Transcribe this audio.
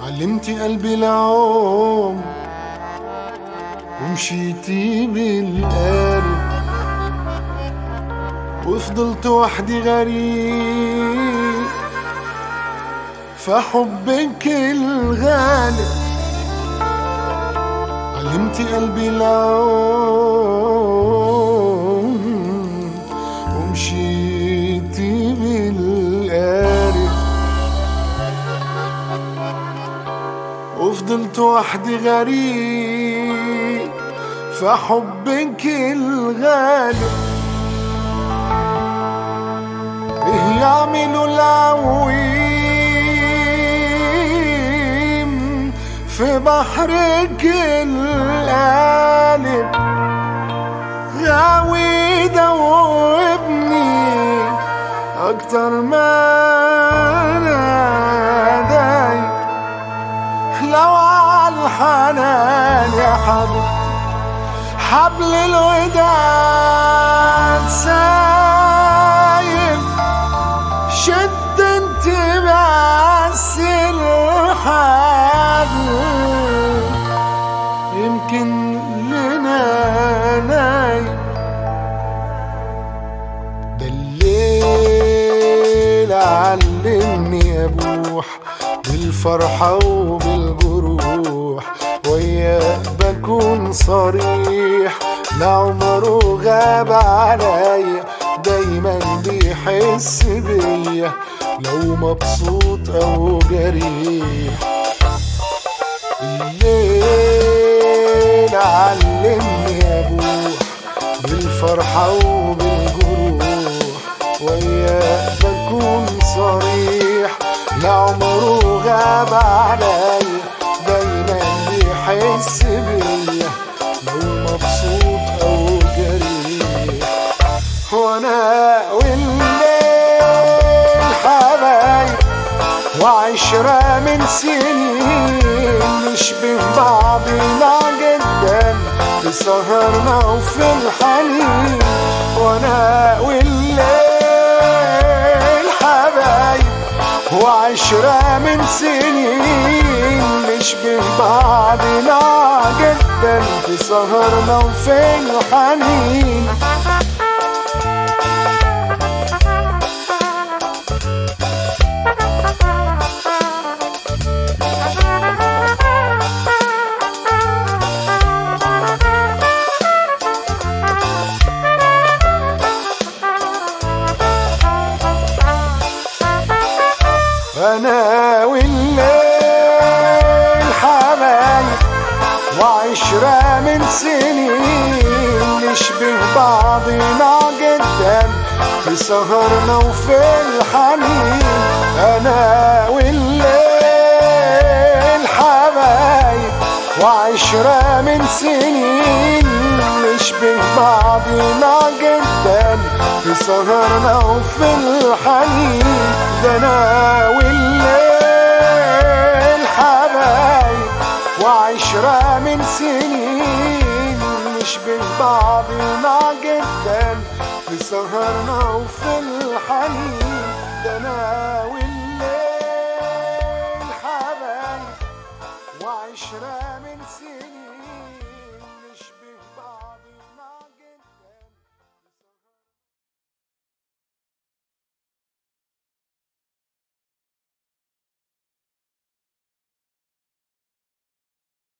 علمتي قلبي العوم ومشيتي بالقارب وفضلت وحدي غريب فحبك الغالي علمتي قلبي العوم ومشيتي بالقارب وفضلت وحدي غريب فحبك الغالي إيه يعملوا العويم في بحرك القالب غاوي دوبني أكتر ما أنا دايب لو عالحنان يا حبيبتي حبل الوداد سايب شد انت بس الحبل يمكن لنا نايم ده الليل علمني ابوح بالفرحة وبالجروح وياك بكون صريح لعمره غاب عليا دايما بيحس بيا لو مبسوط او جريح الليل علمني ابوح بالفرحة وبالجروح وياك بكون صريح لعمره غاب عليا دايما بيحس بيا لو مبسوط او جريح وانا والليل حبايب وعشرة من سنين نشبه بعضنا جدا في سهرنا وفي الحنين وانا والليل حبايب وعشرة من سنين نشبه بعضنا جدا في سهرنا وفي الحنين انا والليل حبايب وعشرة من سنين نشبه بعضنا جدا في سهرنا وفي الحنين انا والليل حبايب وعشرة من سنين نشبه بعضنا جدا في سهرنا وفي الحنين ده انا والليل حبايب وعشرة من سنين نشبه بعضنا جدا في سهرنا وفي الحنين ده انا والليل